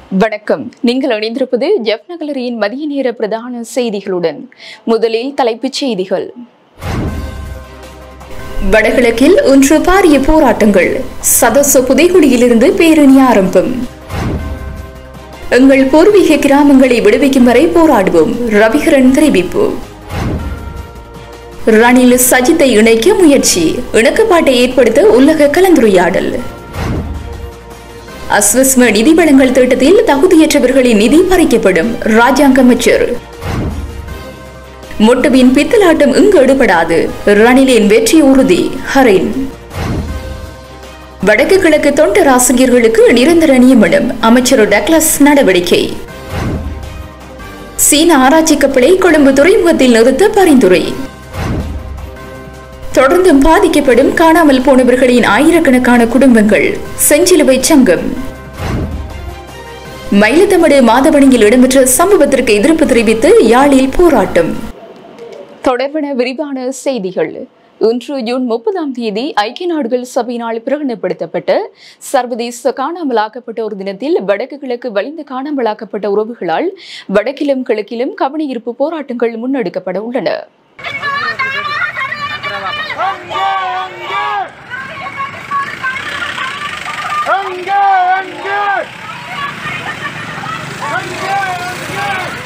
வணக்கம் நீங்கள் இணைந்திருப்பது ஜெப் நகலரியின் மதிய நேர பிரதான செய்திகளுடன் முதலில் தலைப்புச் செய்திகள் வடகிழக்கில் ஒன்று பாரிய போராட்டங்கள் சதச புதைகுடியிலிருந்து பேரணி ஆரம்பம் எங்கள் பூர்வீக கிராமங்களை விடுவிக்கும் வரை போராடுவோம் ரவிகரன் தெரிவிப்பு ரணில் சஜித்தை இணைக்க முயற்சி இணக்கப்பாட்டை ஏற்படுத்த உலக கலந்துரையாடல் அஸ்வஸ்ம நிதி வழங்கல் திட்டத்தில் தகுதியற்றவர்களின் நிதி பறிக்கப்படும் ராஜாங்க அமைச்சர் முட்டுவின் பித்தலாட்டம் இங்கு எடுபடாது ரணிலின் வெற்றி உறுதி ஹரின் வடக்கு கிழக்கு தொண்டர் ஆசிரியர்களுக்கு நிரந்தர நியமனம் அமைச்சர் டக்ளஸ் நடவடிக்கை சீன ஆராய்ச்சி கப்பலை கொழும்பு துறைமுகத்தில் நிறுத்த பரிந்துரை தொடர்ந்தும் பாதிக்கப்படும் காணாமல் போனவர்களின் ஆயிரக்கணக்கான குடும்பங்கள் செஞ்சிலுவை சங்கம் மயிலத்தமடு மாதவணியில் இடம்பெற்ற சம்பவத்திற்கு எதிர்ப்பு தெரிவித்து யாழில் போராட்டம் தொடர்பான விரிவான செய்திகள் இன்று ஜூன் முப்பதாம் தேதி ஐக்கிய நாடுகள் சபையினால் பிரகடனப்படுத்தப்பட்ட சர்வதேச காணாமலாக்கப்பட்ட ஒரு தினத்தில் வடக்கு கிழக்கு வலிந்து காணாமலாக்கப்பட்ட உறவுகளால் வடக்கிலும் கிழக்கிலும் கவனஈர்ப்பு போராட்டங்கள் முன்னெடுக்கப்பட உள்ளன அங்கே அங்கே அங்கே அங்கே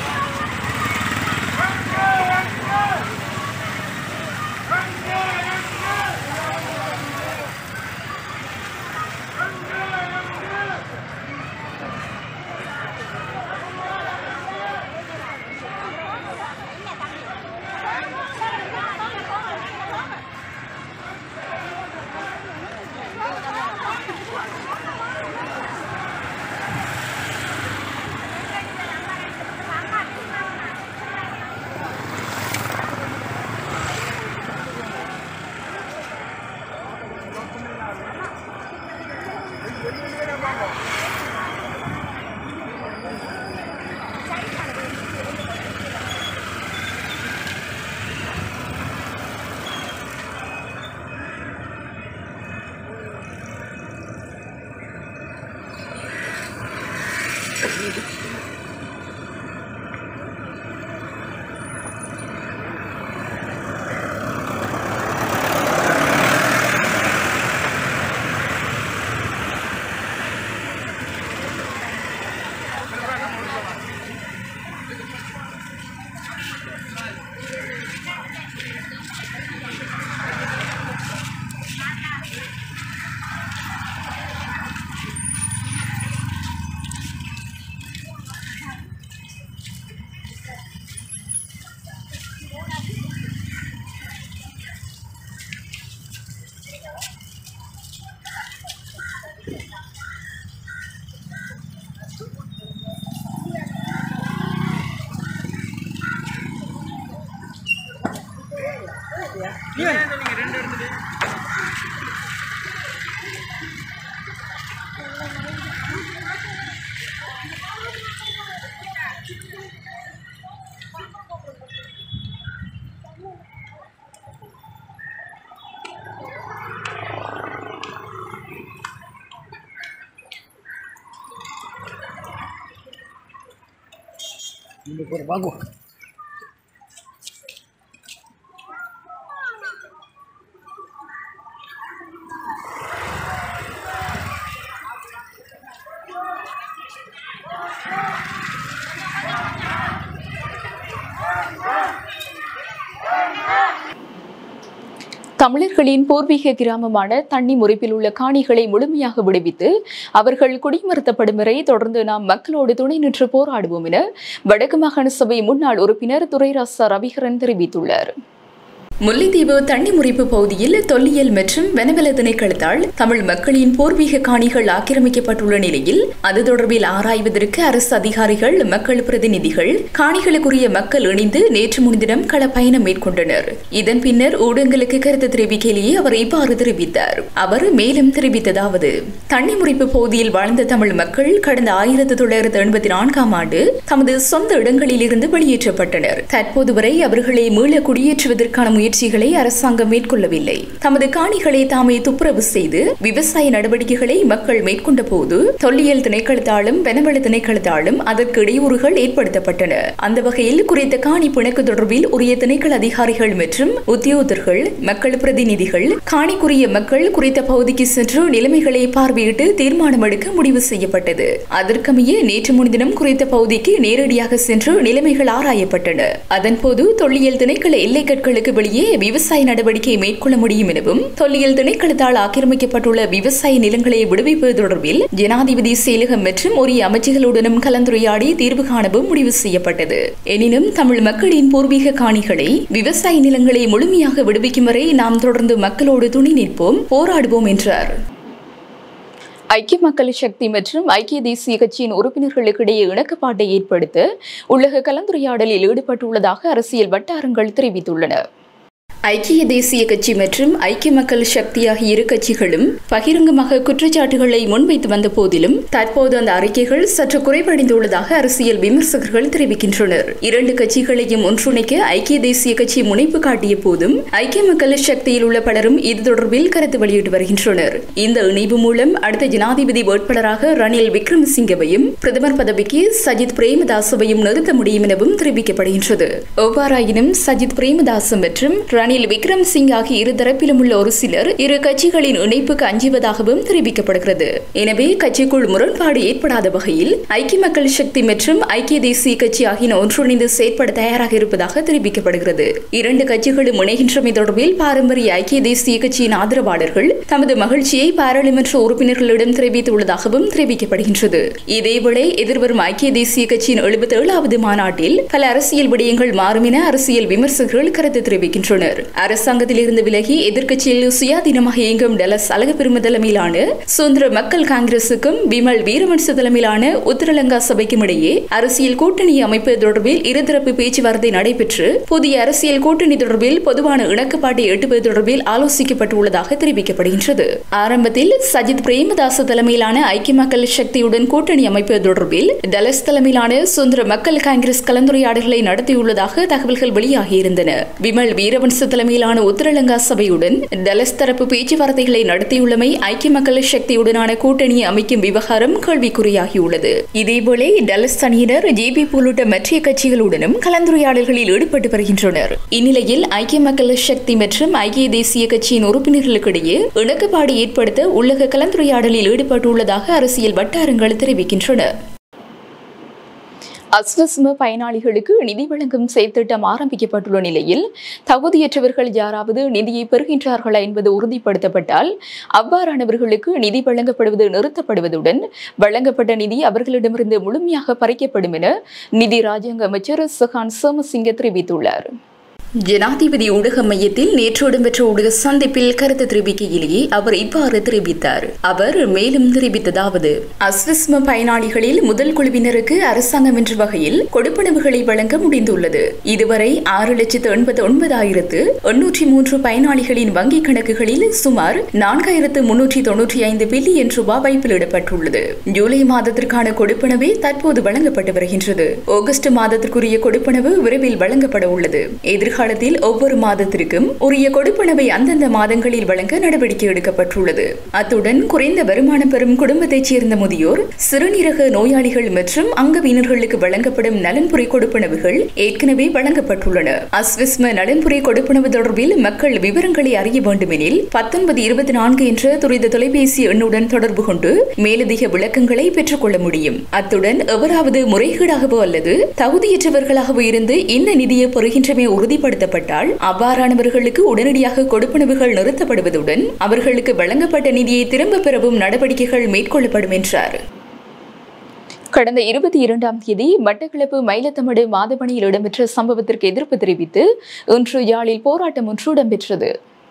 தமிழர்களின் பூர்வீக கிராமமான தண்ணி முறிப்பில் உள்ள காணிகளை முழுமையாக விடுவித்து அவர்கள் குடிமறுத்தப்படும் வரை தொடர்ந்து நாம் மக்களோடு துணை நின்று போராடுவோம் என வடக்கு மாகாண சபை முன்னாள் உறுப்பினர் துரைராசா ரவிகரன் தெரிவித்துள்ளார் முல்லைத்தீவு தண்ணி முறிப்பு பகுதியில் தொல்லியல் மற்றும் வனவல திணைக்களத்தால் தமிழ் மக்களின் பூர்வீக காணிகள் ஆக்கிரமிக்கப்பட்டுள்ள நிலையில் அது தொடர்பில் ஆராய்வதற்கு அரசு அதிகாரிகள் மக்கள் பிரதிநிதிகள் காணிகளுக்குரிய மக்கள் இணைந்து நேற்று முன்தினம் கள பயணம் மேற்கொண்டனர் இதன் பின்னர் ஊடகங்களுக்கு கருத்து தெரிவிக்கையிலேயே அவர் இவ்வாறு தெரிவித்தார் அவர் மேலும் தெரிவித்ததாவது தண்ணி முறிப்பு பகுதியில் வாழ்ந்த தமிழ் மக்கள் கடந்த ஆயிரத்தி தொள்ளாயிரத்து எண்பத்தி நான்காம் ஆண்டு தமது சொந்த இடங்களில் இருந்து வெளியேற்றப்பட்டனர் தற்போது வரை அவர்களை மீள குடியேற்றுவதற்கான முயற்சி முயற்சிகளை அரசாங்கம் மேற்கொள்ளவில்லை தமது காணிகளை தாமே துப்புரவு செய்து விவசாய நடவடிக்கைகளை மக்கள் மேற்கொண்ட போது தொல்லியல் திணைக்களத்தாலும் வனவள திணைக்களத்தாலும் அதற்கு இடையூறுகள் ஏற்படுத்தப்பட்டன அந்த வகையில் குறித்த காணி பிணக்கு தொடர்பில் உரிய திணைக்கள அதிகாரிகள் மற்றும் உத்தியோகத்தர்கள் மக்கள் பிரதிநிதிகள் காணிக்குரிய மக்கள் குறித்த பகுதிக்கு சென்று நிலைமைகளை பார்வையிட்டு தீர்மானம் எடுக்க முடிவு செய்யப்பட்டது அதற்கமைய நேற்று முன்தினம் குறித்த பகுதிக்கு நேரடியாக சென்று நிலைமைகள் ஆராயப்பட்டன அதன்போது தொல்லியல் திணைக்கள எல்லைக்கற்களுக்கு வெளியே விவசாய நடவடிக்கை மேற்கொள்ள முடியும் எனவும் தொல்லியல் திணைக்களத்தால் ஆக்கிரமிக்கப்பட்டுள்ள விவசாய நிலங்களை விடுவிப்பது தொடர்பில் ஜனாதிபதி செயலகம் மற்றும் உரிய அமைச்சுகளுடனும் கலந்துரையாடி தீர்வு காணவும் முடிவு செய்யப்பட்டது எனினும் தமிழ் மக்களின் பூர்வீக காணிகளை விவசாய நிலங்களை முழுமையாக விடுவிக்கும் வரை நாம் தொடர்ந்து மக்களோடு துணை நிற்போம் போராடுவோம் என்றார் ஐக்கிய மக்கள் சக்தி மற்றும் ஐக்கிய தேசிய கட்சியின் உறுப்பினர்களுக்கிடையே இணக்கப்பாட்டை ஏற்படுத்த உள்ளக கலந்துரையாடலில் ஈடுபட்டுள்ளதாக அரசியல் வட்டாரங்கள் தெரிவித்துள்ளன ஐக்கிய தேசிய கட்சி மற்றும் ஐக்கிய மக்கள் சக்தி ஆகிய இரு கட்சிகளும் பகிரங்கமாக குற்றச்சாட்டுகளை முன்வைத்து வந்த போதிலும் தற்போது அந்த அறிக்கைகள் சற்று குறைவடைந்துள்ளதாக அரசியல் விமர்சகர்கள் தெரிவிக்கின்றனர் இரண்டு கட்சிகளையும் ஒன்றிணைக்க ஐக்கிய தேசிய கட்சி முனைப்பு காட்டிய போதும் ஐக்கிய மக்கள் சக்தியில் உள்ள பலரும் இது தொடர்பில் கருத்து வெளியிட்டு வருகின்றனர் இந்த இணைவு மூலம் அடுத்த ஜனாதிபதி வேட்பாளராக ரணில் விக்ரமசிங்கவையும் பிரதமர் பதவிக்கு சஜித் பிரேமதாசவையும் நிறுத்த முடியும் எனவும் தெரிவிக்கப்படுகின்றது எவ்வாறாயினும் சஜித் பிரேமதாச மற்றும் ரணில் விக்ரம் சிங் ஆகிய இரு தரப்பிலும் உள்ள ஒரு சிலர் இரு கட்சிகளின் இணைப்புக்கு அஞ்சுவதாகவும் தெரிவிக்கப்படுகிறது எனவே கட்சிக்குள் முரண்பாடு ஏற்படாத வகையில் ஐக்கிய மக்கள் சக்தி மற்றும் ஐக்கிய தேசிய கட்சி ஆகியன ஒன்றிணைந்து செயற்பட தயாராக இருப்பதாக தெரிவிக்கப்படுகிறது இரண்டு கட்சிகளும் இணைகின்றமை தொடர்பில் பாரம்பரிய ஐக்கிய தேசிய கட்சியின் ஆதரவாளர்கள் தமது மகிழ்ச்சியை பாராளுமன்ற உறுப்பினர்களிடம் தெரிவித்துள்ளதாகவும் தெரிவிக்கப்படுகின்றது இதேவேளை எதிர்வரும் ஐக்கிய தேசிய கட்சியின் எழுபத்தி ஏழாவது மாநாட்டில் பல அரசியல் விடயங்கள் மாறும் என அரசியல் விமர்சகர்கள் கருத்து தெரிவிக்கின்றனர் அரசாங்கத்தில் இருந்து விலகி எதிர்க்கட்சியில் சுயாதீனமாக இயங்கும் டெலஸ் அழகப்பெரும தலைமையிலான சுதந்திர மக்கள் காங்கிரசுக்கும் விமல் வீரவன்ச தலைமையிலான உத்தரலங்கா சபைக்கும் இடையே அரசியல் கூட்டணி அமைப்பு தொடர்பில் இருதரப்பு பேச்சுவார்த்தை நடைபெற்று புதிய அரசியல் கூட்டணி தொடர்பில் பொதுவான இணக்கப்பாட்டை எட்டுவது தொடர்பில் ஆலோசிக்கப்பட்டுள்ளதாக தெரிவிக்கப்படுகின்றது ஆரம்பத்தில் சஜித் பிரேமதாச தலைமையிலான ஐக்கிய மக்கள் சக்தியுடன் கூட்டணி அமைப்பு தொடர்பில் டலஸ் தலைமையிலான சுதந்திர மக்கள் காங்கிரஸ் கலந்துரையாடல்களை நடத்தியுள்ளதாக தகவல்கள் வெளியாகியிருந்தன விமல் வீரவன்ச தலைமையிலான உத்தரலங்கா சபையுடன் டலஸ் தரப்பு பேச்சுவார்த்தைகளை நடத்தியுள்ளமை ஐக்கிய மக்கள் சக்தியுடனான கூட்டணியை அமைக்கும் விவகாரம் கேள்விக்குறியாகியுள்ளது இதேபோல டலஸ் அணியினர் ஜேபி உள்ளிட்ட மற்ற கட்சிகளுடனும் கலந்துரையாடல்களில் ஈடுபட்டு வருகின்றனர் இந்நிலையில் ஐக்கிய மக்கள் சக்தி மற்றும் ஐக்கிய தேசிய கட்சியின் உறுப்பினர்களுக்கிடையே இணக்கப்பாடு ஏற்படுத்த உள்ளக கலந்துரையாடலில் ஈடுபட்டுள்ளதாக அரசியல் வட்டாரங்கள் தெரிவிக்கின்றன அஸ்வஸ்ம பயனாளிகளுக்கு நிதி வழங்கும் செயற்திட்டம் ஆரம்பிக்கப்பட்டுள்ள நிலையில் தகுதியற்றவர்கள் யாராவது நிதியை பெறுகின்றார்களா என்பது உறுதிப்படுத்தப்பட்டால் அவ்வாறானவர்களுக்கு நிதி வழங்கப்படுவது நிறுத்தப்படுவதுடன் வழங்கப்பட்ட நிதி அவர்களிடமிருந்து முழுமையாக பறிக்கப்படும் என நிதி ராஜாங்க அமைச்சர் சுகான் சோமசிங்க தெரிவித்துள்ளார் ஜனாதிபதி ஊடக மையத்தில் நேற்று இடம்பெற்ற ஊடக சந்திப்பில் கருத்து தெரிவிக்கையிலேயே அவர் இவ்வாறு தெரிவித்தார் அவர் மேலும் தெரிவித்ததாவது அஸ்விஸ்ம பயனாளிகளில் முதல் குழுவினருக்கு அரசாங்கம் என்ற வகையில் கொடுப்பனவுகளை வழங்க முடிந்துள்ளது இதுவரை ஆறு லட்சத்து எண்பது ஒன்பதாயிரத்து எண்ணூற்றி மூன்று பயனாளிகளின் வங்கிக் கணக்குகளில் சுமார் நான்காயிரத்து முன்னூற்றி தொன்னூற்றி ஐந்து பில்லியன் ரூபாய் வைப்பிலிடப்பட்டுள்ளது ஜூலை மாதத்திற்கான கொடுப்பனவே தற்போது வழங்கப்பட்டு வருகின்றது ஆகஸ்ட் மாதத்திற்குரிய கொடுப்பனவு விரைவில் வழங்கப்பட உள்ளது எதிர்கால காலத்தில் ஒவ்வொரு மாதத்திற்கும் உரிய கொடுப்பனவை அந்தந்த மாதங்களில் வழங்க நடவடிக்கை எடுக்கப்பட்டுள்ளது அத்துடன் குறைந்த வருமானம் பெறும் குடும்பத்தைச் சேர்ந்த முதியோர் சிறுநீரக நோயாளிகள் மற்றும் அங்கவீனர்களுக்கு வழங்கப்படும் நலன்புரி கொடுப்பனவுகள் ஏற்கனவே வழங்கப்பட்டுள்ளன அஸ்விஸ்ம நலன்புரி கொடுப்பனவு தொடர்பில் மக்கள் விவரங்களை அறிய வேண்டுமெனில் பத்தொன்பது இருபத்தி நான்கு என்ற துரித தொலைபேசி எண்ணுடன் தொடர்பு கொண்டு மேலதிக விளக்கங்களை பெற்றுக்கொள்ள முடியும் அத்துடன் எவராவது முறைகேடாகவோ அல்லது தகுதியற்றவர்களாகவோ இருந்து இந்த நிதியை பெறுகின்றமை உறுதிப்படுத்த செயல்படுத்தப்பட்டால் அவ்வாறானவர்களுக்கு உடனடியாக கொடுப்பனவுகள் நிறுத்தப்படுவதுடன் அவர்களுக்கு வழங்கப்பட்ட நிதியை திரும்பப் பெறவும் நடவடிக்கைகள் மேற்கொள்ளப்படும் என்றார் கடந்த இருபத்தி இரண்டாம் தேதி மட்டக்களப்பு மயிலத்தமடு மாதவணியில் இடம்பெற்ற சம்பவத்திற்கு எதிர்ப்பு தெரிவித்து இன்று யாழில் போராட்டம் ஒன்று இடம்பெற்றது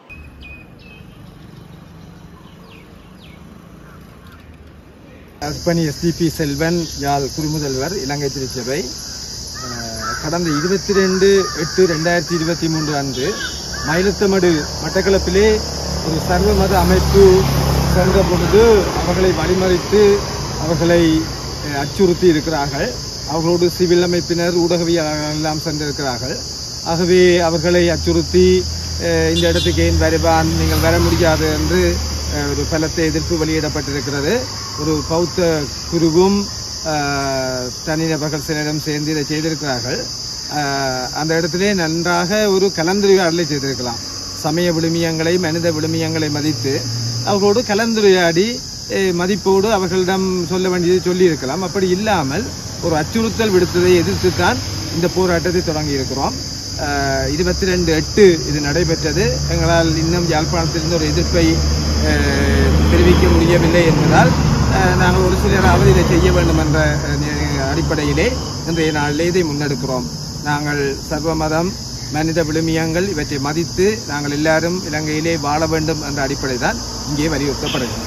அர்ப்பணி எஸ்டிபி செல்வன் யாழ் குறுமுதல்வர் இலங்கை திருச்சபை அஹ், கடந்த இருபத்தி ரெண்டு எட்டு ரெண்டாயிரத்தி இருபத்தி மூன்று அன்று மயிலத்தமடு மட்டக்களப்பிலே ஒரு சர்வ மத அமைப்பு சென்ற பொழுது அவர்களை வழிமறித்து அவர்களை அஹ், அச்சுறுத்தி இருக்கிறார்கள் அவர்களோடு சிவில் அமைப்பினர் ஊடகவியலாளர்கள் எல்லாம் சென்றிருக்கிறார்கள் ஆகவே அவர்களை அச்சுறுத்தி அஹ், இந்த இடத்துக்கு ஏன் வருவான் நீங்கள் வர முடியாது என்று அஹ், ஒரு பலத்த எதிர்ப்பு வெளியிடப்பட்டிருக்கிறது ஒரு பௌத்த குருவும் அஹ், தனிநபர்கள் சிலரிடம் சேர்ந்து இதை செய்திருக்கிறார்கள் அஹ், அந்த இடத்திலே நன்றாக ஒரு கலந்துரையாடலை செய்திருக்கலாம் சமய விழுமியங்களை மனித விழுமியங்களை மதித்து அவர்களோடு கலந்துரையாடி அஹ், மதிப்போடு அவர்களிடம் சொல்ல வேண்டியதை சொல்லியிருக்கலாம் அப்படி இல்லாமல் ஒரு அச்சுறுத்தல் விடுத்ததை எதிர்த்துத்தான் இந்த போராட்டத்தை தொடங்கி இருக்கிறோம் இருபத்தி ரெண்டு எட்டு இது நடைபெற்றது எங்களால் இன்னும் யாழ்ப்பாணத்திலிருந்து ஒரு எதிர்ப்பை அஹ், தெரிவிக்க முடியவில்லை என்பதால் அஹ், நாங்கள் ஒரு சிலராவது இதை செய்ய வேண்டும் என்ற அஹ், நி- அடிப்படையிலே இன்றைய நாளிலே இதை முன்னெடுக்கிறோம் நாங்கள் சர்வ மதம் மனித விழுமியங்கள் இவற்றை மதித்து நாங்கள் எல்லாரும் இலங்கையிலே வாழ வேண்டும் என்ற அடிப்படை தான் இங்கே வலியுறுத்தப்படுகிறது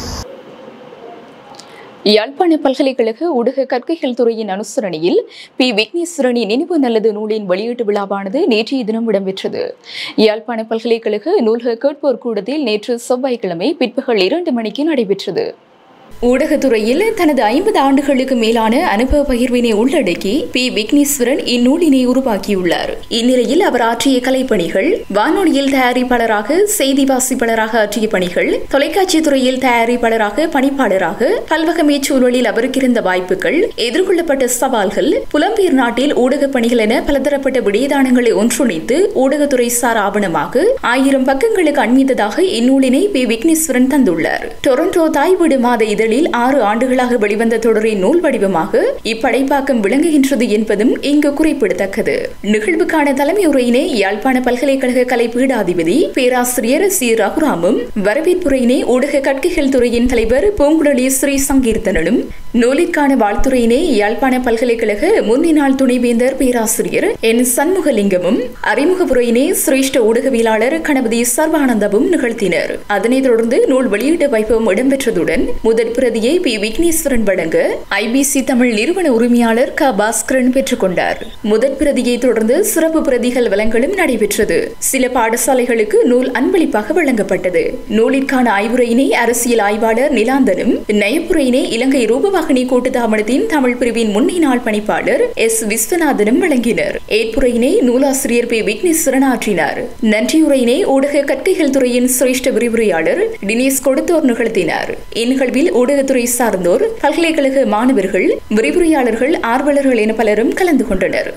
யாழ்ப்பாண பல்கலைக்கழக ஊடக கற்கைகள் துறையின் அனுசரணையில் பி விக்னேஸ்வரனின் நினைவு நல்லது நூலின் வெளியீட்டு விழாவானது நேற்றைய தினம் இடம்பெற்றது யாழ்ப்பாண பல்கலைக்கழக நூலக கேட்போர் கூடத்தில் நேற்று செவ்வாய்க்கிழமை பிற்பகல் இரண்டு மணிக்கு நடைபெற்றது ஊடகத்துறையில் தனது ஐம்பது ஆண்டுகளுக்கு மேலான அனுபவ பகிர்வினை உள்ளடக்கி பி விக்னேஸ்வரன் இந்நூலினை உருவாக்கியுள்ளார் இந்நிலையில் அவர் ஆற்றிய கலைப்பணிகள் வானொலியில் தயாரிப்பாளராக செய்தி வாசிப்பாளராக ஆற்றிய பணிகள் தொலைக்காட்சி துறையில் தயாரிப்பாளராக பணிப்பாளராக பல்வகமே சூழலில் அவருக்கு இருந்த வாய்ப்புகள் எதிர்கொள்ளப்பட்ட சவால்கள் புலம்பெயர் நாட்டில் ஊடகப் பணிகள் என பலதரப்பட்ட விடயதானங்களை ஒன்றிணைத்து ஊடகத்துறை சார் ஆவணமாக ஆயிரம் பக்கங்களுக்கு அண்மித்ததாக இந்நூலினை பி விக்னேஸ்வரன் தந்துள்ளார் டொரண்டோ தாய் வீடு மாத இதழில் ஆறு ஆண்டுகளாக வெளிவந்த தொடரின் நூல் வடிவமாக இப்படைப்பாக்கம் விளங்குகின்றது என்பதும் இங்கு குறிப்பிடத்தக்கது நிகழ்வுக்கான தலைமை உரையினை யாழ்ப்பாண பல்கலைக்கழக கலை பீடாதிபதி பேராசிரியர் சி ரகுராமும் வரவேற்புரையினை ஊடக கற்கைகள் துறையின் தலைவர் பூங்குழலி ஸ்ரீ சங்கீர்த்தனனும் நூலிற்கான வாழ்த்துறையினை யாழ்ப்பாண பல்கலைக்கழக முன்னினாள் துணைவேந்தர் பேராசிரியர் என் சண்முகலிங்கமும் அறிமுக உரையினை சிரேஷ்ட ஊடகவியலாளர் கணபதி சர்வானந்தமும் நிகழ்த்தினர் அதனைத் தொடர்ந்து நூல் வெளியீட்டு வைபவம் இடம்பெற்றதுடன் முதற் பிரதியை பி விக்னேஸ்வரன் வழங்க ஐபிசி தமிழ் நிறுவன உரிமையாளர் க பாஸ்கரன் பெற்றுக்கொண்டார் முதற் பிரதியை தொடர்ந்து சிறப்பு பிரதிகள் வழங்கலும் நடைபெற்றது சில பாடசாலைகளுக்கு நூல் அன்பளிப்பாக வழங்கப்பட்டது நூலிற்கான ஆய்வுரையினை அரசியல் ஆய்வாளர் நிலாந்தனும் நயப்புரையினை இலங்கை ரூபவாகினி கூட்டுத்தாபனத்தின் தமிழ் பிரிவின் முன்னாள் பணிப்பாளர் எஸ் விஸ்வநாதனும் வழங்கினர் ஏற்புரையினை நூலாசிரியர் பி விக்னேஸ்வரன் ஆற்றினார் நன்றியுரையினை ஊடக கற்கைகள் துறையின் சிரேஷ்ட விரிவுரையாளர் டினேஸ் கொடுத்தோர் நிகழ்த்தினார் இந்நிகழ்வில் ஊடகத்துறை சார்ந்தோர் பல்கலைக்கழக மாணவர்கள் விரிவுரையாளர்கள் ஆர்வலர்கள் என பலரும் கலந்து கொண்டனர்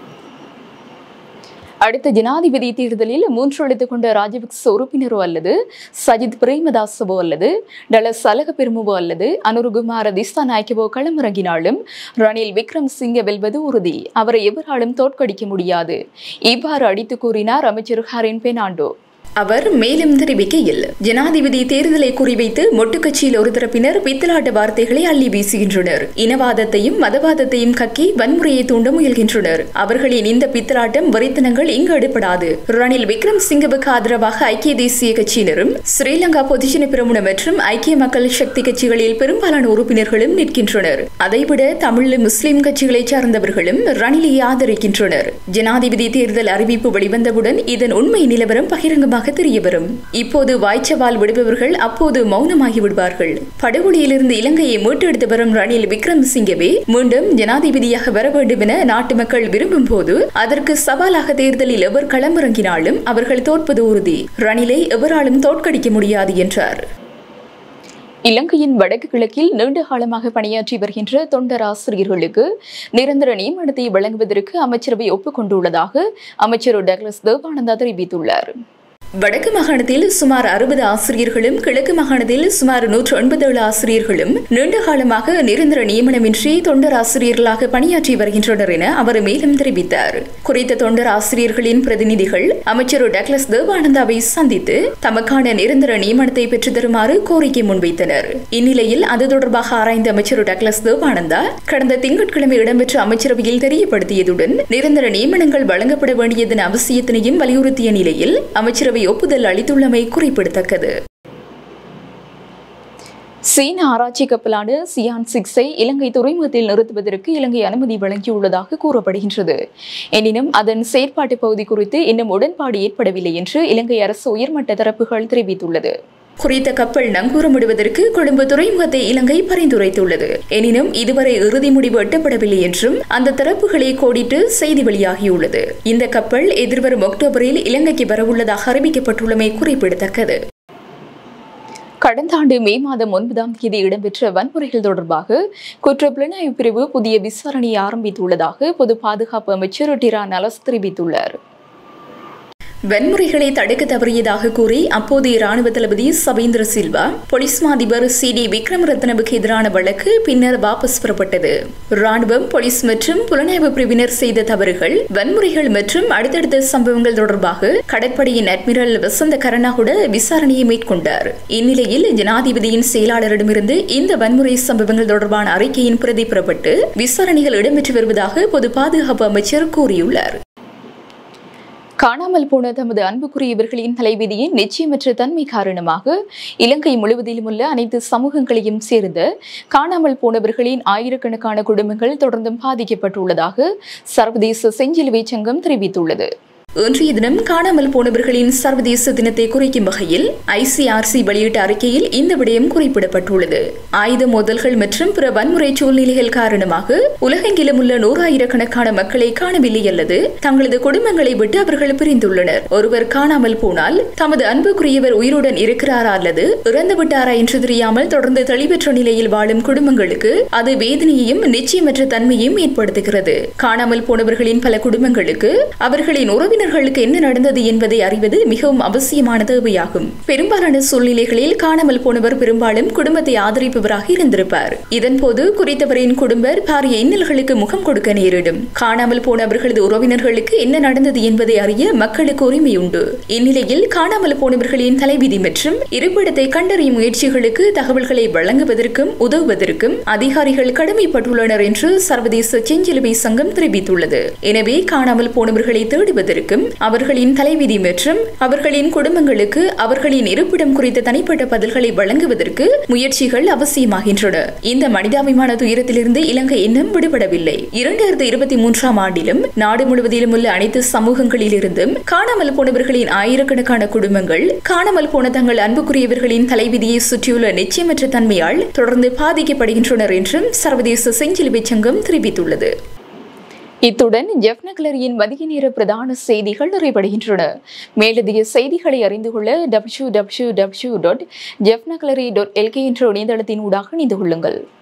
அடுத்த ஜனாதிபதி தேர்தலில் மூன்று எழுத்து கொண்ட ராஜபக்ச உறுப்பினரோ அல்லது சஜித் பிரேமதாசவோ அல்லது டலஸ் அலக பெருமுவோ அல்லது அனுருகுமார திஸ்தாநாயக்கவோ களமிறங்கினாலும் ரணில் விக்ரம் சிங்க வெல்வது உறுதி அவரை எவராலும் தோற்கடிக்க முடியாது இவ்வாறு அடித்து கூறினார் அமைச்சர் ஹரின் பெர்னாண்டோ அவர் மேலும் தெரிவிக்கையில் ஜனாதிபதி தேர்தலை குறிவைத்து மொட்டுக்கட்சியில் ஒரு தரப்பினர் பித்தலாட்ட வார்த்தைகளை அள்ளி வீசுகின்றனர் இனவாதத்தையும் மதவாதத்தையும் கக்கி வன்முறையை தூண்ட முயல்கின்றனர் அவர்களின் இந்த பித்தலாட்டம் வரித்தனங்கள் இங்கு எடுப்படாது ரணில் விக்ரம் சிங்கவுக்கு ஆதரவாக ஐக்கிய தேசிய கட்சியினரும் ஸ்ரீலங்கா பொதுஜன பிரமுன மற்றும் ஐக்கிய மக்கள் சக்தி கட்சிகளில் பெரும்பாலான உறுப்பினர்களும் நிற்கின்றனர் அதைவிட தமிழ் முஸ்லிம் கட்சிகளைச் சார்ந்தவர்களும் ரணிலை ஆதரிக்கின்றனர் ஜனாதிபதி தேர்தல் அறிவிப்பு வெளிவந்தவுடன் இதன் உண்மை நிலவரம் பகிரங்கமாக தெளிவாக தெரியவரும் இப்போது வாய்ச்சவால் விடுபவர்கள் அப்போது மௌனமாகி விடுவார்கள் படுகொலியிலிருந்து இலங்கையை மீட்டெடுத்து வரும் ரணில் விக்ரமசிங்கவே மீண்டும் ஜனாதிபதியாக வர வேண்டும் என நாட்டு மக்கள் விரும்பும் போது அதற்கு சவாலாக தேர்தலில் எவர் களமிறங்கினாலும் அவர்கள் தோற்பது உறுதி ரணிலை எவராலும் தோற்கடிக்க முடியாது என்றார் இலங்கையின் வடக்கு கிழக்கில் நீண்ட காலமாக பணியாற்றி வருகின்ற தொண்டர் ஆசிரியர்களுக்கு நிரந்தர நியமனத்தை வழங்குவதற்கு அமைச்சரவை ஒப்புக்கொண்டுள்ளதாக அமைச்சர் டக்ளஸ் தேவானந்தா தெரிவித்துள்ளார் வடக்கு மாகாணத்தில் சுமார் அறுபது ஆசிரியர்களும் கிழக்கு மாகாணத்தில் சுமார் நூற்று ஒன்பது ஏழு ஆசிரியர்களும் நீண்ட காலமாக நிரந்தர நியமனமின்றி தொண்டர் ஆசிரியர்களாக பணியாற்றி வருகின்றனர் என அவர் மேலும் தெரிவித்தார் குறித்த தொண்டர் ஆசிரியர்களின் பிரதிநிதிகள் அமைச்சர் டக்ளஸ் தேவானந்தாவை சந்தித்து தமக்கான நிரந்தர நியமனத்தை பெற்றுத் தருமாறு கோரிக்கை முன்வைத்தனர் இந்நிலையில் அது தொடர்பாக ஆராய்ந்த அமைச்சர் டக்ளஸ் தேவானந்தா கடந்த திங்கட்கிழமை இடம்பெற்ற அமைச்சரவையில் தெரியப்படுத்தியதுடன் நிரந்தர நியமனங்கள் வழங்கப்பட வேண்டியதன் அவசியத்தினையும் வலியுறுத்திய நிலையில் அமைச்சரவை ஒப்புதல் அளித்துள்ளமை குறிப்பிடத்தக்கது சீன ஆராய்ச்சி கப்பலான சியான் சிக்ஸை இலங்கை துறைமுகத்தில் நிறுத்துவதற்கு இலங்கை அனுமதி வழங்கியுள்ளதாக கூறப்படுகின்றது எனினும் அதன் செயற்பாட்டு பகுதி குறித்து இன்னும் உடன்பாடு ஏற்படவில்லை என்று இலங்கை அரசு உயர்மட்ட தரப்புகள் தெரிவித்துள்ளது குறித்த கப்பல் நங்கூரமிடுவதற்கு கொழும்பு துறைமுகத்தை இலங்கை பரிந்துரைத்துள்ளது எனினும் இதுவரை இறுதி முடிவு எட்டப்படவில்லை என்றும் அந்த தரப்புகளை கோடிட்டு செய்தி வெளியாகியுள்ளது இந்த கப்பல் எதிர்வரும் அக்டோபரில் இலங்கைக்கு வரவுள்ளதாக அறிவிக்கப்பட்டுள்ளமை குறிப்பிடத்தக்கது கடந்த ஆண்டு மே மாதம் ஒன்பதாம் தேதி இடம்பெற்ற வன்முறைகள் தொடர்பாக குற்ற புலனாய்வு பிரிவு புதிய விசாரணையை ஆரம்பித்துள்ளதாக பொது பாதுகாப்பு அமைச்சர் டிரா நலஸ் தெரிவித்துள்ளார் வன்முறைகளை தடுக்க தவறியதாக கூறி அப்போதைய ராணுவ தளபதி சபீந்திர சில்வா போலீஸ் மாதிபர் சி டி விக்ரமரத்னவுக்கு எதிரான வழக்கு பின்னர் வாபஸ் பெறப்பட்டது ராணுவம் போலீஸ் மற்றும் புலனாய்வு பிரிவினர் செய்த தவறுகள் வன்முறைகள் மற்றும் அடுத்தடுத்த சம்பவங்கள் தொடர்பாக கடற்படையின் அட்மிரல் வசந்த கருணாகுட விசாரணையை மேற்கொண்டார் இந்நிலையில் ஜனாதிபதியின் செயலாளரிடமிருந்து இந்த வன்முறை சம்பவங்கள் தொடர்பான அறிக்கையின் பிரதி பெறப்பட்டு விசாரணைகள் இடம்பெற்று வருவதாக பொது பாதுகாப்பு அமைச்சர் கூறியுள்ளார் காணாமல் போன தமது அன்புக்குரியவர்களின் தலைவிதியின் நிச்சயமற்ற தன்மை காரணமாக இலங்கை முழுவதிலும் உள்ள அனைத்து சமூகங்களையும் சேர்ந்த காணாமல் போனவர்களின் ஆயிரக்கணக்கான குடும்பங்கள் தொடர்ந்தும் பாதிக்கப்பட்டுள்ளதாக சர்வதேச செஞ்சிலுவை சங்கம் தெரிவித்துள்ளது இன்றைய தினம் காணாமல் போனவர்களின் சர்வதேச தினத்தை குறிக்கும் வகையில் ஐசிஆர்சி வெளியிட்ட அறிக்கையில் இந்த விடயம் குறிப்பிடப்பட்டுள்ளது ஆயுத மோதல்கள் மற்றும் பிற வன்முறை சூழ்நிலைகள் காரணமாக உலகெங்கிலும் உள்ள நூறாயிரக்கணக்கான மக்களை காணவில்லை அல்லது தங்களது குடும்பங்களை விட்டு அவர்கள் பிரிந்துள்ளனர் ஒருவர் காணாமல் போனால் தமது அன்புக்குரியவர் உயிருடன் இருக்கிறாரா அல்லது இறந்து விட்டாரா என்று தெரியாமல் தொடர்ந்து தெளிவற்ற நிலையில் வாழும் குடும்பங்களுக்கு அது வேதனையையும் நிச்சயமற்ற தன்மையையும் ஏற்படுத்துகிறது காணாமல் போனவர்களின் பல குடும்பங்களுக்கு அவர்களின் உறவினர் உறவினர்களுக்கு என்ன நடந்தது என்பதை அறிவது மிகவும் அவசியமான தேவையாகும் பெரும்பாலான சூழ்நிலைகளில் காணாமல் போனவர் பெரும்பாலும் குடும்பத்தை ஆதரிப்பவராக இருந்திருப்பார் இதன்போது குறித்தவரின் குடும்பர் பாரிய இன்னல்களுக்கு முகம் கொடுக்க நேரிடும் காணாமல் போனவர்களது உறவினர்களுக்கு என்ன நடந்தது என்பதை அறிய மக்களுக்கு உரிமை உண்டு இந்நிலையில் காணாமல் போனவர்களின் தலைவிதி மற்றும் இருப்பிடத்தை கண்டறியும் முயற்சிகளுக்கு தகவல்களை வழங்குவதற்கும் உதவுவதற்கும் அதிகாரிகள் கடமைப்பட்டுள்ளனர் என்று சர்வதேச செஞ்சிலுவை சங்கம் தெரிவித்துள்ளது எனவே காணாமல் போனவர்களை தேடுவதற்கு அவர்களுக்கும் அவர்களின் தலைவிதி மற்றும் அவர்களின் குடும்பங்களுக்கு அவர்களின் இருப்பிடம் குறித்த தனிப்பட்ட பதில்களை வழங்குவதற்கு முயற்சிகள் அவசியமாகின்றன இந்த மனிதாபிமான துயரத்திலிருந்து இலங்கை இன்னும் விடுபடவில்லை இரண்டாயிரத்தி இருபத்தி மூன்றாம் ஆண்டிலும் நாடு முழுவதிலும் உள்ள அனைத்து சமூகங்களிலிருந்தும் காணாமல் போனவர்களின் ஆயிரக்கணக்கான குடும்பங்கள் காணாமல் போன தங்கள் அன்புக்குரியவர்களின் தலைவிதியை சுற்றியுள்ள நிச்சயமற்ற தன்மையால் தொடர்ந்து பாதிக்கப்படுகின்றனர் என்றும் சர்வதேச செஞ்சிலுவை சங்கம் தெரிவித்துள்ளது இத்துடன் ஜெஃப்னக்லரியின் மதிய நேர பிரதான செய்திகள் நிறைவடைகின்றன மேலதிக செய்திகளை அறிந்து கொள்ள டபிள்யூ டபிள்யூ டபிள்யூ டாட் ஜெஃப்னக்லரி டாட் எல்கே என்ற இணையதளத்தின் ஊடாக இணைந்து கொள்ளுங்கள்